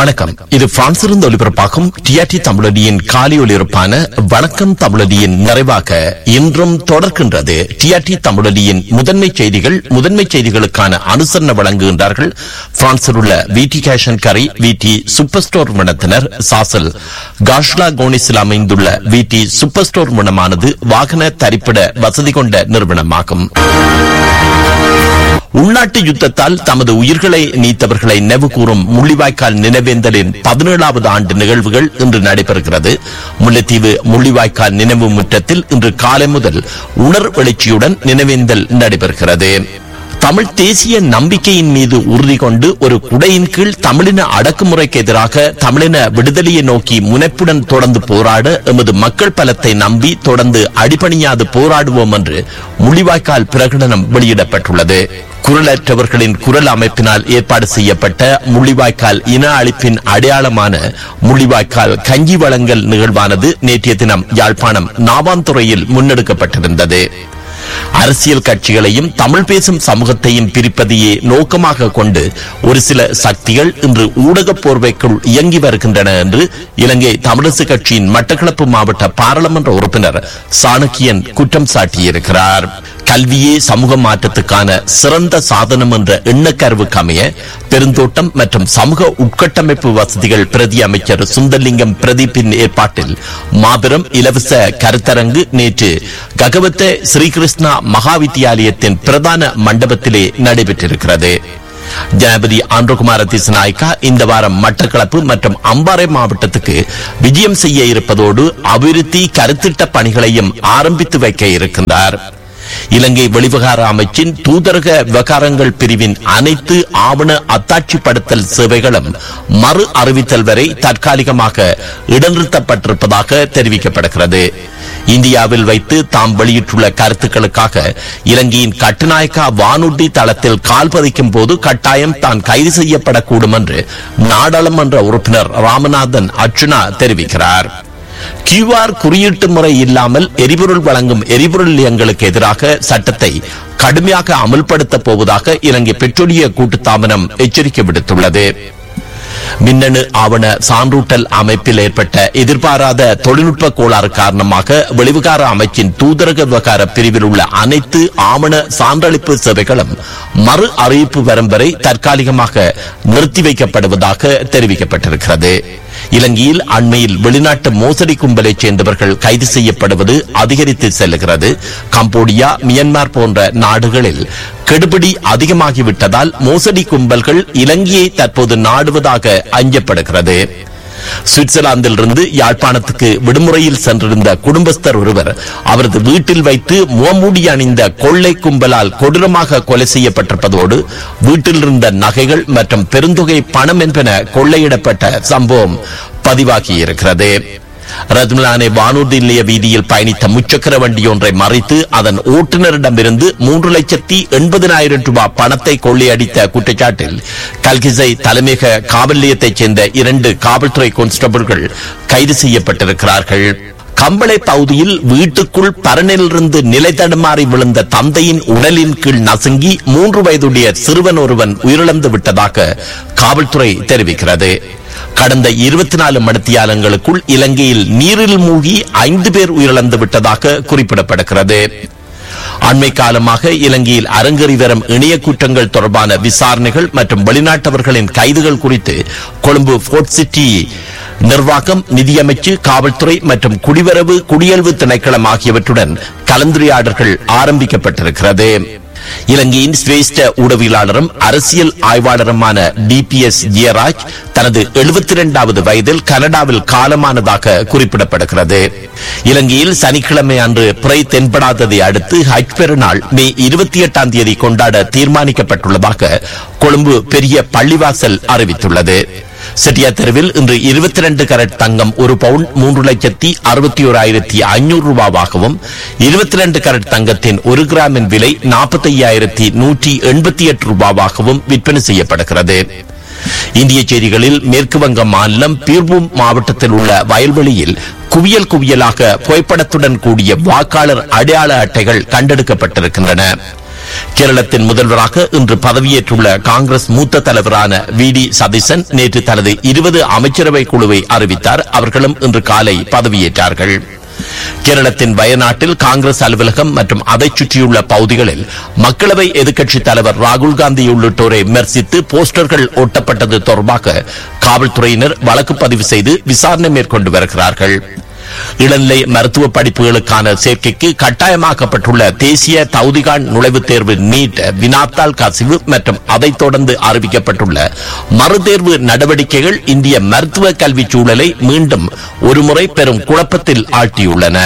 வணக்கம் இது பிரான்சிலிருந்து ஒலிபரப்பாகும் டிஆர்டி தமிழடியின் காலை ஒலிபரப்பான வணக்கம் தமிழடியின் நிறைவாக இன்றும் தொடர்கின்றது டிஆர்டி தமிழடியின் முதன்மை செய்திகள் முதன்மை செய்திகளுக்கான அனுசரணை வழங்குகின்றார்கள் பிரான்சில் உள்ள விடி கேஷன் கரை விடி சூப்பர் ஸ்டோர் நிறுவனத்தினர் சாசல் காஷ்லா கோனிஸில் அமைந்துள்ள விடி சூப்பர் ஸ்டோர் நிறுவனமானது வாகன தரிப்பிட வசதி கொண்ட நிறுவனமாகும் உள்நாட்டு யுத்தத்தால் தமது உயிர்களை நீத்தவர்களை நினைவு கூறும் முள்ளிவாய்க்கால் நினைவேந்தலின் பதினேழாவது ஆண்டு நிகழ்வுகள் இன்று நடைபெறுகிறது முல்லைத்தீவு முள்ளிவாய்க்கால் நினைவு முற்றத்தில் இன்று காலை முதல் உணர் எழுச்சியுடன் நினைவேந்தல் நடைபெறுகிறது தமிழ் தேசிய நம்பிக்கையின் மீது உறுதி கொண்டு ஒரு குடையின் கீழ் தமிழின அடக்குமுறைக்கு எதிராக தமிழின விடுதலையை நோக்கி முனைப்புடன் தொடர்ந்து போராட எமது மக்கள் பலத்தை நம்பி தொடர்ந்து அடிபணியாது போராடுவோம் என்று முள்ளிவாய்க்கால் பிரகடனம் வெளியிடப்பட்டுள்ளது குரலற்றவர்களின் குரல் அமைப்பினால் ஏற்பாடு செய்யப்பட்ட முள்ளிவாய்க்கால் இன அழிப்பின் அடையாளமான முள்ளிவாய்க்கால் கஞ்சி வழங்கல் நிகழ்வானது நேற்றைய தினம் யாழ்ப்பாணம் நாவாந்துறையில் முன்னெடுக்கப்பட்டிருந்தது அரசியல் கட்சிகளையும் தமிழ் பேசும் சமூகத்தையும் பிரிப்பதையே நோக்கமாக கொண்டு ஒரு சில சக்திகள் இன்று ஊடக போர்வைக்குள் இயங்கி வருகின்றன என்று இலங்கை தமிழரசு கட்சியின் மட்டக்களப்பு மாவட்ட பாராளுமன்ற உறுப்பினர் சாணக்கியன் குற்றம் சாட்டியிருக்கிறார் கல்வியே சமூக மாற்றத்துக்கான சிறந்த சாதனம் என்ற எண்ணக்கருவுக்கு அமைய பெருந்தோட்டம் மற்றும் சமூக உட்கட்டமைப்பு வசதிகள் பிரதி அமைச்சர் சுந்தர்லிங்கம் பிரதீப்பின் ஏற்பாட்டில் மாபெரும் இலவச கருத்தரங்கு நேற்று ககவத்த ஸ்ரீகிருஷ்ணா மகாவித்தியாலயத்தின் பிரதான மண்டபத்திலே நடைபெற்றிருக்கிறது ஜனாபதி ஆண்ட்ரோகுமார திசநாயக்கா இந்த வாரம் மட்டக்களப்பு மற்றும் அம்பாறை மாவட்டத்துக்கு விஜயம் செய்ய இருப்பதோடு அபிவிருத்தி கருத்திட்ட பணிகளையும் ஆரம்பித்து வைக்க இருக்கின்றார் இலங்கை வெளிவிகார அமைச்சின் தூதரக விவகாரங்கள் பிரிவின் அனைத்து ஆவண அத்தாட்சிப்படுத்தல் சேவைகளும் மறு அறிவித்தல் வரை தற்காலிகமாக இடைநிறுத்தப்பட்டிருப்பதாக தெரிவிக்கப்படுகிறது இந்தியாவில் வைத்து தாம் வெளியிட்டுள்ள கருத்துக்களுக்காக இலங்கையின் கட்டுநாயக்கா வானூர்தி தளத்தில் கால் பதிக்கும் போது கட்டாயம் தான் கைது செய்யப்படக்கூடும் என்று நாடாளுமன்ற உறுப்பினர் ராமநாதன் அர்ச்சுனா தெரிவிக்கிறார் கியூஆர் குறியீட்டு முறை இல்லாமல் எரிபொருள் வழங்கும் எரிபொருள் நிலையங்களுக்கு எதிராக சட்டத்தை கடுமையாக அமல்படுத்தப் போவதாக இலங்கை பெட்ரோலிய கூட்டுத்தாபனம் எச்சரிக்கை விடுத்துள்ளது மின்னணு ஆவண சான்றூட்டல் அமைப்பில் ஏற்பட்ட எதிர்பாராத தொழில்நுட்ப கோளாறு காரணமாக வெளிவிகார அமைச்சின் தூதரக விவகார பிரிவில் உள்ள அனைத்து ஆவண சான்றளிப்பு சேவைகளும் மறு அறிவிப்பு வரும் வரை தற்காலிகமாக நிறுத்தி வைக்கப்படுவதாக தெரிவிக்கப்பட்டிருக்கிறது இலங்கையில் அண்மையில் வெளிநாட்டு மோசடி கும்பலைச் சேர்ந்தவர்கள் கைது செய்யப்படுவது அதிகரித்து செல்கிறது கம்போடியா மியன்மார் போன்ற நாடுகளில் கெடுபிடி அதிகமாகிவிட்டதால் மோசடி கும்பல்கள் இலங்கையை தற்போது நாடுவதாக அஞ்சப்படுகிறது சுவிட்சர்லாந்திலிருந்து யாழ்ப்பாணத்துக்கு விடுமுறையில் சென்றிருந்த குடும்பஸ்தர் ஒருவர் அவரது வீட்டில் வைத்து முகமூடி அணிந்த கொள்ளை கும்பலால் கொடூரமாக கொலை செய்யப்பட்டிருப்பதோடு வீட்டில் இருந்த நகைகள் மற்றும் பெருந்தொகை பணம் என்பன கொள்ளையிடப்பட்ட சம்பவம் பதிவாகியிருக்கிறது ரத்மலானே வானூர்தி நிலைய வீதியில் பயணித்த முச்சக்கர வண்டி ஒன்றை மறைத்து அதன் ஓட்டுநரிடமிருந்து மூன்று லட்சத்தி எண்பதினாயிரம் ரூபாய் பணத்தை கொள்ளையடித்த குற்றச்சாட்டில் கல்கிசை தலைமையக காவல் நிலையத்தைச் சேர்ந்த இரண்டு காவல்துறை கான்ஸ்டபிள்கள் கைது செய்யப்பட்டிருக்கிறார்கள் கம்பளை பகுதியில் வீட்டுக்குள் பரனிலிருந்து நிலை தடுமாறி விழுந்த தந்தையின் உடலின் கீழ் நசுங்கி மூன்று வயதுடைய சிறுவன் ஒருவன் உயிரிழந்து விட்டதாக காவல்துறை தெரிவிக்கிறது கடந்த இருபத்தி நாலு மணித்தியாலங்களுக்குள் இலங்கையில் நீரில் மூழ்கி ஐந்து பேர் உயிரிழந்து விட்டதாக குறிப்பிடப்படுகிறது அண்மை காலமாக இலங்கையில் அரங்கேறி வரும் இணைய குற்றங்கள் தொடர்பான விசாரணைகள் மற்றும் வெளிநாட்டவர்களின் கைதுகள் குறித்து கொழும்பு போர்ட் சிட்டி நிர்வாகம் நிதியமைச்சு காவல்துறை மற்றும் குடிவரவு குடியல்வு திணைக்களம் ஆகியவற்றுடன் கலந்துரையாடல்கள் ஆரம்பிக்கப்பட்டிருக்கிறது இலங்கையின் சிரேஷ்ட ஊடகவியலாளரும் அரசியல் ஆய்வாளருமான டி பி எஸ் ஜெயராஜ் தனது எழுபத்தி இரண்டாவது வயதில் கனடாவில் காலமானதாக குறிப்பிடப்படுகிறது இலங்கையில் சனிக்கிழமை அன்று பிறை தென்படாததை அடுத்து ஹஜ் பெருநாள் மே இருபத்தி எட்டாம் தேதி கொண்டாட தீர்மானிக்கப்பட்டுள்ளதாக கொழும்பு பெரிய பள்ளிவாசல் அறிவித்துள்ளது செட்டியா தெருவில் இன்று இருபத்தி ரெண்டு கரட் தங்கம் ஒரு பவுன் மூன்று லட்சத்தி அறுபத்தி ஓராயிரத்தி ஐநூறு ரூபாவாகவும் இருபத்தி ரெண்டு கரட் தங்கத்தின் ஒரு கிராமின் விலை நாற்பத்தி ஐயாயிரத்தி நூற்றி எண்பத்தி எட்டு ரூபாவாகவும் விற்பனை செய்யப்படுகிறது இந்திய செய்திகளில் மேற்கு வங்க மாநிலம் பீர்பூம் மாவட்டத்தில் உள்ள வயல்வெளியில் குவியல் குவியலாக புகைப்படத்துடன் கூடிய வாக்காளர் அடையாள அட்டைகள் கண்டெடுக்கப்பட்டிருக்கின்றன கேரளத்தின் முதல்வராக இன்று பதவியேற்றுள்ள காங்கிரஸ் மூத்த தலைவரான வி டி சதீசன் நேற்று தனது இருபது அமைச்சரவை குழுவை அறிவித்தார் அவர்களும் இன்று காலை பதவியேற்றார்கள் கேரளத்தின் வயநாட்டில் காங்கிரஸ் அலுவலகம் மற்றும் அதைச் சுற்றியுள்ள பகுதிகளில் மக்களவை எதிர்க்கட்சித் தலைவர் ராகுல் காந்தி உள்ளிட்டோரை விமர்சித்து போஸ்டர்கள் ஒட்டப்பட்டது தொடர்பாக காவல்துறையினர் வழக்கு பதிவு செய்து விசாரணை மேற்கொண்டு வருகிறார்கள் இளநிலை மருத்துவ படிப்புகளுக்கான சேர்க்கைக்கு கட்டாயமாக்கப்பட்டுள்ள தேசிய தகுதிகான் நுழைவுத் தேர்வு நீட் வினாத்தாள் கசிவு மற்றும் அதைத் தொடர்ந்து அறிவிக்கப்பட்டுள்ள மறுதேர்வு நடவடிக்கைகள் இந்திய மருத்துவ கல்வி சூழலை மீண்டும் ஒருமுறை பெரும் குழப்பத்தில் ஆழ்த்தியுள்ளன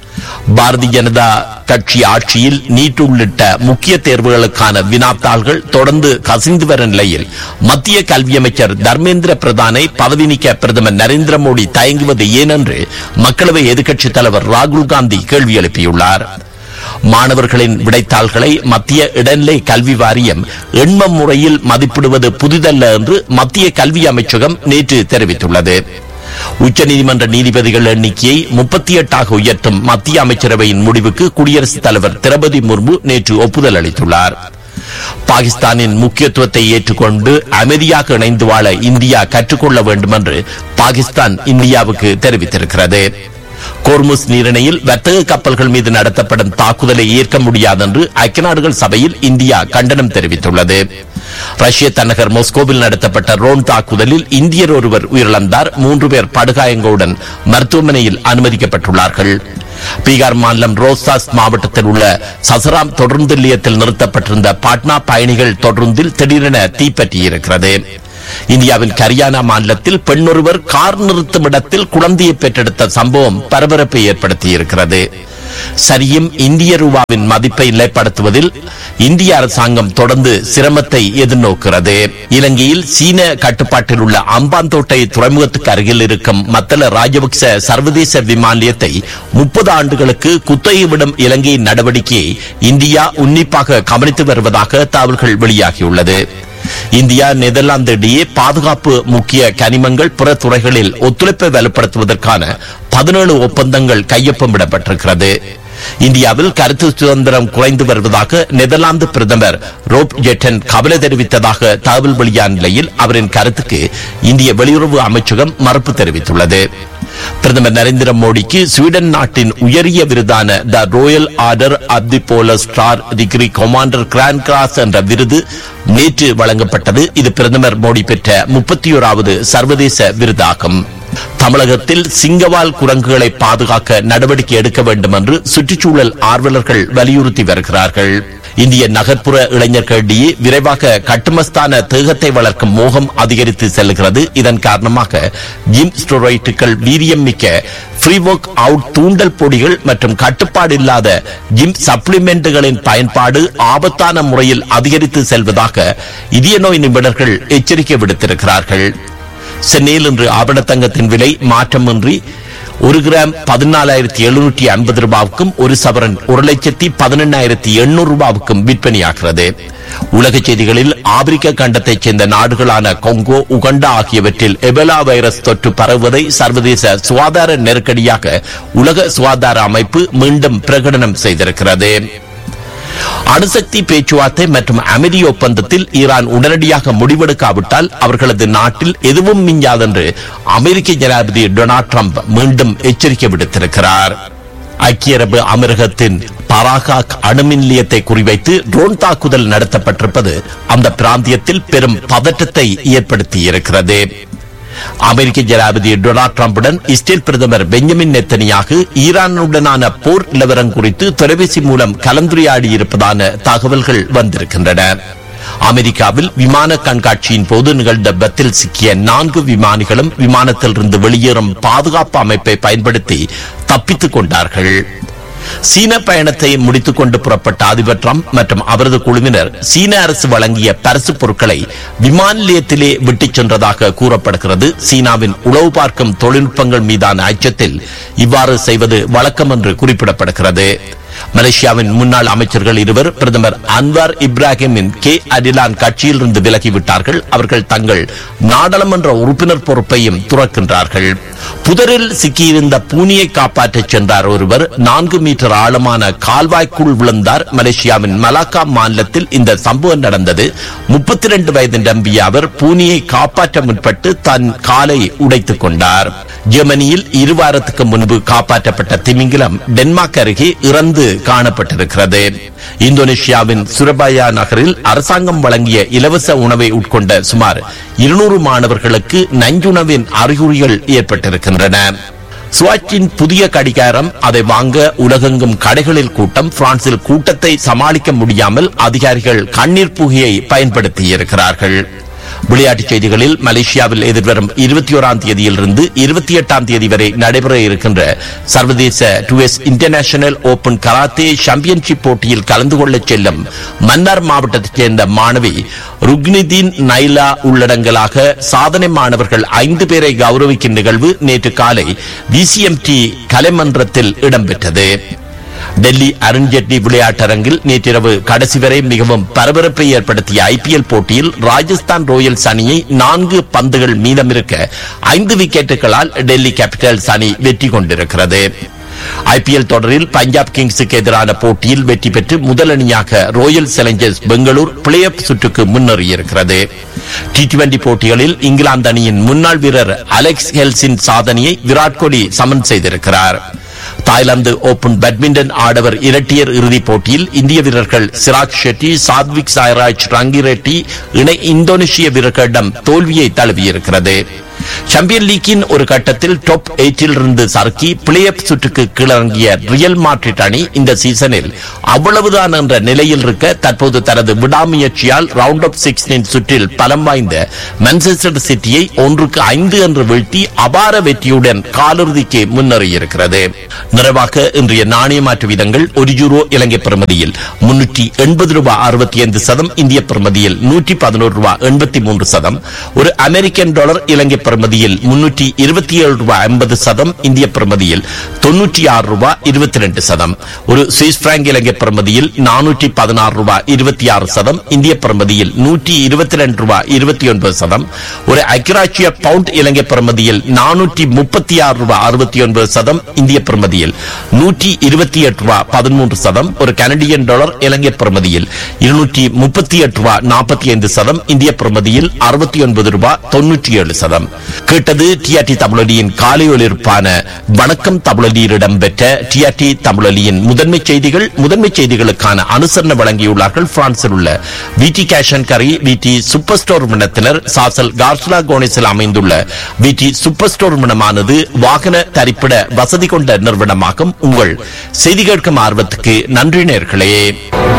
பாரதிய ஜனதா கட்சி ஆட்சியில் நீட் உள்ளிட்ட முக்கிய தேர்வுகளுக்கான வினாத்தாள்கள் தொடர்ந்து கசிந்து வரும் நிலையில் மத்திய கல்வி அமைச்சர் தர்மேந்திர பிரதானை பதவி நீக்க பிரதமர் நரேந்திர மோடி தயங்குவது ஏனென்று மக்களவை எதிர்க்கட்சித் தலைவர் ராகுல் காந்தி கேள்வி எழுப்பியுள்ளார் மாணவர்களின் விடைத்தாள்களை மத்திய இடைநிலை கல்வி வாரியம் எண்ம முறையில் மதிப்பிடுவது புதிதல்ல என்று மத்திய கல்வி அமைச்சகம் நேற்று தெரிவித்துள்ளது உச்சநீதிமன்ற நீதிபதிகள் எண்ணிக்கையை முப்பத்தி எட்டாக உயர்த்தும் மத்திய அமைச்சரவையின் முடிவுக்கு குடியரசுத் தலைவர் திரௌபதி முர்மு நேற்று ஒப்புதல் அளித்துள்ளார் பாகிஸ்தானின் முக்கியத்துவத்தை ஏற்றுக்கொண்டு அமைதியாக இணைந்து வாழ இந்தியா கற்றுக்கொள்ள வேண்டும் என்று பாகிஸ்தான் இந்தியாவுக்கு தெரிவித்திருக்கிறது கோர்முஸ் நீரிணையில் வர்த்தக கப்பல்கள் மீது நடத்தப்படும் தாக்குதலை ஏற்க முடியாது என்று ஐக்கிய நாடுகள் சபையில் இந்தியா கண்டனம் தெரிவித்துள்ளது ரஷ்ய தலைநகர் மாஸ்கோவில் நடத்தப்பட்ட ரோன் தாக்குதலில் இந்தியர் ஒருவர் உயிரிழந்தார் மூன்று பேர் படுகாயங்களுடன் மருத்துவமனையில் அனுமதிக்கப்பட்டுள்ளார்கள் பீகார் மாநிலம் ரோஸ்தாஸ் மாவட்டத்தில் உள்ள சசராம் தொடர்ந்து நிலையத்தில் நிறுத்தப்பட்டிருந்த பாட்னா பயணிகள் தொடர்ந்தில் திடீரென தீப்பற்றியிருக்கிறது இந்தியாவின் ஹரியானா மாநிலத்தில் பெண்ணொருவர் கார் நிறுத்தும் இடத்தில் குழந்தையை பெற்றெடுத்த சம்பவம் பரபரப்பை ஏற்படுத்தியிருக்கிறது சரியும் இந்திய ரூபாவின் மதிப்பை நிலைப்படுத்துவதில் இந்திய அரசாங்கம் தொடர்ந்து சிரமத்தை எதிர்நோக்கிறது இலங்கையில் சீன கட்டுப்பாட்டில் உள்ள அம்பாந்தோட்டை துறைமுகத்துக்கு அருகில் இருக்கும் மத்தள ராஜபக்ச சர்வதேச விமான நிலையத்தை முப்பது ஆண்டுகளுக்கு குத்தகை விடும் இலங்கையின் நடவடிக்கையை இந்தியா உன்னிப்பாக கவனித்து வருவதாக தகவல்கள் வெளியாகியுள்ளது இந்தியா நெதர்லாந்து இடையே பாதுகாப்பு முக்கிய கனிமங்கள் பிற துறைகளில் ஒத்துழைப்பை வலுப்படுத்துவதற்கான பதினேழு ஒப்பந்தங்கள் கையொப்பமிடப்பட்டிருக்கிறது இந்தியாவில் கருத்து சுதந்திரம் குறைந்து வருவதாக நெதர்லாந்து பிரதமர் ரோப் ஜெட்டன் கவலை தெரிவித்ததாக தகவல் வெளியான நிலையில் அவரின் கருத்துக்கு இந்திய வெளியுறவு அமைச்சகம் மறுப்பு தெரிவித்துள்ளது பிரதமர் நரேந்திர மோடிக்கு ஸ்வீடன் நாட்டின் உயரிய விருதான the royal order of the polar star degree commander grand cross என்ற விருது நேற்று வழங்கப்பட்டது இது பிரதமர் மோடி பெற்ற முப்பத்தி ஓராவது சர்வதேச விருதாகும் தமிழகத்தில் சிங்கவால் குரங்குகளை பாதுகாக்க நடவடிக்கை எடுக்க வேண்டும் என்று சுற்றுச்சூழல் ஆர்வலர்கள் வலியுறுத்தி வருகிறார்கள் இந்திய நகர்ப்புற இளைஞர்களிடையே விரைவாக கட்டுமஸ்தான தேகத்தை வளர்க்கும் மோகம் அதிகரித்து செல்கிறது இதன் காரணமாக ஜிம் ஸ்டோரைட்டுகள் வீரியம் மிக்க ஃப்ரீ ஒர்க் அவுட் தூண்டல் பொடிகள் மற்றும் கட்டுப்பாடு இல்லாத ஜிம் சப்ளிமெண்ட்டுகளின் பயன்பாடு ஆபத்தான முறையில் அதிகரித்து செல்வதாக இதய நோய் நிபுணர்கள் எச்சரிக்கை விடுத்திருக்கிறார்கள் சென்னையில் இன்று ஆபண தங்கத்தின் விலை மாற்றமின்றி ஒரு கிராம் பதினாலாயிரத்தி எழுநூற்றி ஐம்பது ரூபாவுக்கும் ஒரு சவரன் ஒரு லட்சத்தி பதினெண்ணாயிரத்தி எண்ணூறு ரூபாவுக்கும் விற்பனையாகிறது உலக செய்திகளில் ஆப்பிரிக்க கண்டத்தைச் சேர்ந்த நாடுகளான கொங்கோ உகண்டா ஆகியவற்றில் எபோலா வைரஸ் தொற்று பரவுவதை சர்வதேச சுகாதார நெருக்கடியாக உலக சுகாதார அமைப்பு மீண்டும் பிரகடனம் செய்திருக்கிறது அணுசக்தி பேச்சுவார்த்தை மற்றும் அமைதி ஒப்பந்தத்தில் ஈரான் உடனடியாக முடிவெடுக்காவிட்டால் அவர்களது நாட்டில் எதுவும் மிஞ்சாதென்று அமெரிக்க ஜனாதிபதி டொனால்ட் ட்ரம்ப் மீண்டும் எச்சரிக்கை விடுத்திருக்கிறார் ஐக்கிய அரபு அமீரகத்தின் பராகாக் அணுமின் நிலையத்தை குறிவைத்து ட்ரோன் தாக்குதல் நடத்தப்பட்டிருப்பது அந்த பிராந்தியத்தில் பெரும் பதற்றத்தை ஏற்படுத்தியிருக்கிறது அமெரிக்க ஜனாதிபதி டொனால்ட் டிரம்புடன் இஸ்ரேல் பிரதமர் பெஞ்சமின் நெத்தனியாக ஈரானுடனான போர் நிலவரம் குறித்து தொலைபேசி மூலம் கலந்துரையாடி இருப்பதான தகவல்கள் வந்திருக்கின்றன அமெரிக்காவில் விமான கண்காட்சியின் போது நிகழ்ந்த விபத்தில் சிக்கிய நான்கு விமானிகளும் விமானத்திலிருந்து வெளியேறும் பாதுகாப்பு அமைப்பை பயன்படுத்தி தப்பித்துக் கொண்டார்கள் சீன பயணத்தை முடித்துக் கொண்டு புறப்பட்ட அதிபர் ட்ரம்ப் மற்றும் அவரது குழுவினர் சீன அரசு வழங்கிய பரிசு பொருட்களை விமான நிலையத்திலே விட்டுச் சென்றதாக கூறப்படுகிறது சீனாவின் உளவு பார்க்கும் தொழில்நுட்பங்கள் மீதான அச்சத்தில் இவ்வாறு செய்வது வழக்கம் என்று குறிப்பிடப்படுகிறது மலேசியாவின் முன்னாள் அமைச்சர்கள் இருவர் பிரதமர் அன்வார் இப்ராஹிமின் கே அடிலான் கட்சியிலிருந்து விலகிவிட்டார்கள் அவர்கள் தங்கள் நாடாளுமன்ற உறுப்பினர் பொறுப்பையும் துறக்கின்றார்கள் புதரில் சிக்கியிருந்த பூனியை காப்பாற்றச் சென்றார் ஒருவர் நான்கு மீட்டர் ஆழமான கால்வாய்க்குள் விழுந்தார் மலேசியாவின் மலாக்கா மாநிலத்தில் இந்த சம்பவம் நடந்தது முப்பத்தி ரெண்டு வயது நம்பிய அவர் பூனியை காப்பாற்ற முற்பட்டு தன் காலை உடைத்துக் கொண்டார் ஜெர்மனியில் இரு வாரத்துக்கு முன்பு காப்பாற்றப்பட்ட திமிங்கிலம் டென்மார்க் அருகே இறந்து காணப்பட்டிருக்கிறது இந்தோனேஷியாவின் சுரபாயா நகரில் அரசாங்கம் வழங்கிய இலவச உணவை உட்கொண்ட சுமார் இருநூறு மாணவர்களுக்கு நஞ்சுணவின் அறிகுறிகள் ஏற்பட்டிருக்கின்றன சுவாச்சின் புதிய கடிகாரம் அதை வாங்க உலகெங்கும் கடைகளில் கூட்டம் பிரான்சில் கூட்டத்தை சமாளிக்க முடியாமல் அதிகாரிகள் கண்ணீர் புகையை பயன்படுத்தியிருக்கிறார்கள் விளையாட்டுச் செய்திகளில் மலேசியாவில் எதிர்வரும் இருபத்தி ஓராம் தேதியிலிருந்து இருபத்தி எட்டாம் தேதி வரை நடைபெற இருக்கின்ற சர்வதேச டுஎஸ் இன்டர்நேஷனல் ஓபன் கராத்தே சாம்பியன்ஷிப் போட்டியில் கலந்து கொள்ளச் செல்லும் மன்னார் மாவட்டத்தைச் சேர்ந்த மாணவி ருக்னிதீன் நைலா உள்ளடங்கலாக சாதனை மாணவர்கள் ஐந்து பேரை கௌரவிக்கும் நிகழ்வு நேற்று காலை விசிஎம்டி கலைமன்றத்தில் இடம்பெற்றது டெல்லி அருண்ஜேட்லி விளையாட்டரங்கில் நேற்றிரவு கடைசி வரை மிகவும் பரபரப்பை ஏற்படுத்திய ஐபிஎல் போட்டியில் ராஜஸ்தான் ராயல்ஸ் அணியை நான்கு பந்துகள் மீதமிருக்க ஐந்து விக்கெட்டுகளால் டெல்லி கேபிட்டல்ஸ் அணி வெற்றி கொண்டிருக்கிறது ஐபிஎல் தொடரில் பஞ்சாப் கிங்ஸுக்கு எதிரான போட்டியில் வெற்றி பெற்று முதல் அணியாக royal challengers Bangalore play off சுற்றுக்கு முன்னேறியிருக்கிறது டி டுவெண்டி போட்டிகளில் இங்கிலாந்து அணியின் முன்னாள் வீரர் அலெக்ஸ் ஹெல்ஸின் சாதனையை விராட் கோலி சமன் செய்திருக்கிறார் தாய்லாந்து ஓபன் பேட்மிண்டன் ஆடவர் இரட்டையர் இறுதிப் போட்டியில் இந்திய வீரர்கள் சிராஜ் ஷெட்டி சாத்விக் சாய்ராஜ் ரங்கிரெட்டி இணை இந்தோனேஷிய வீரர்களிடம் தோல்வியை தழுவியிருக்கிறது சாம்பியன் லீக்கின் ஒரு கட்டத்தில் டாப் எயிட்டில் இருந்து சறுக்கி பிளே ஆஃப் சுற்றுக்கு கீழறங்கிய ரியல் மாட்ரிட் அணி இந்த சீசனில் அவ்வளவுதான் என்ற நிலையில் இருக்க தற்போது தனது விடாமுயற்சியால் ரவுண்ட் ஆஃப் சிக்ஸ்டீன் சுற்றில் பலம் வாய்ந்த மான்செஸ்டர் சிட்டியை ஒன்றுக்கு ஐந்து என்று வீழ்த்தி அபார வெற்றியுடன் காலிறுதிக்கு முன்னேறியிருக்கிறது நிறைவாக இன்றைய நாணய மாற்று வீதங்கள் ஒரு யூரோ இலங்கை பிரமதியில் முன்னூற்றி எண்பது ரூபாய் அறுபத்தி ஐந்து சதம் இந்திய பிரமதியில் நூற்றி பதினோரு ரூபாய் எண்பத்தி மூன்று சதம் ஒரு அமெரிக்கன் டாலர் இலங்கை பிரமதியில் முன்னூற்றி இருபத்தி ஏழு ரூபாய் ஐம்பது சதம் இந்திய பிரமதியில் தொன்னூற்றி ஆறு ரூபாய் இருபத்தி ரெண்டு சதம் ஒரு சுவிஸ் பிராங்க் இலங்கை பிரமதியில் நானூற்றி பதினாறு ரூபாய் இருபத்தி ஆறு சதம் இந்திய பிரமதியில் நூற்றி இருபத்தி ரெண்டு ரூபாய் இருபத்தி ஒன்பது சதம் ஒரு ஐக்கிராட்சிய பவுண்ட் இலங்கை பிரமதியில் நானூற்றி முப்பத்தி ஆறு ரூபாய் அறுபத்தி ஒன்பது சதம் இந்திய பிரமதியில் நூற்றி இருபத்தி எட்டு ரூபாய் பதிமூன்று சதம் ஒரு கனடியன் டாலர் இலங்கை பிரமதியில் இருநூற்றி முப்பத்தி எட்டு ரூபாய் நாற்பத்தி ஐந்து சதம் இந்திய பிரமதியில் அறுபத்தி ஒன்பது ரூபாய் தொன்னூற்றி ஏழு சதம் கேட்டது டிஆர்டி தமிழொலியின் காலை ஒலிர்ப்பான வணக்கம் தமிழொலியில் இடம்பெற்ற டிஆர்டி தமிழொலியின் முதன்மை செய்திகள் முதன்மை செய்திகளுக்கான அனுசரணை வழங்கியுள்ளார்கள் பிரான்சில் உள்ள விடி கேஷன் கரி விடி சூப்பர் ஸ்டோர் நிறுவனத்தினர் சாசல் கார்ஸ்லா கோனிஸில் அமைந்துள்ள விடி சூப்பர் ஸ்டோர் நிறுவனமானது வாகன தரிப்பிட வசதி கொண்ட நிறுவனமாகும் உங்கள் செய்தி கேட்கும் ஆர்வத்துக்கு நன்றி நேர்களே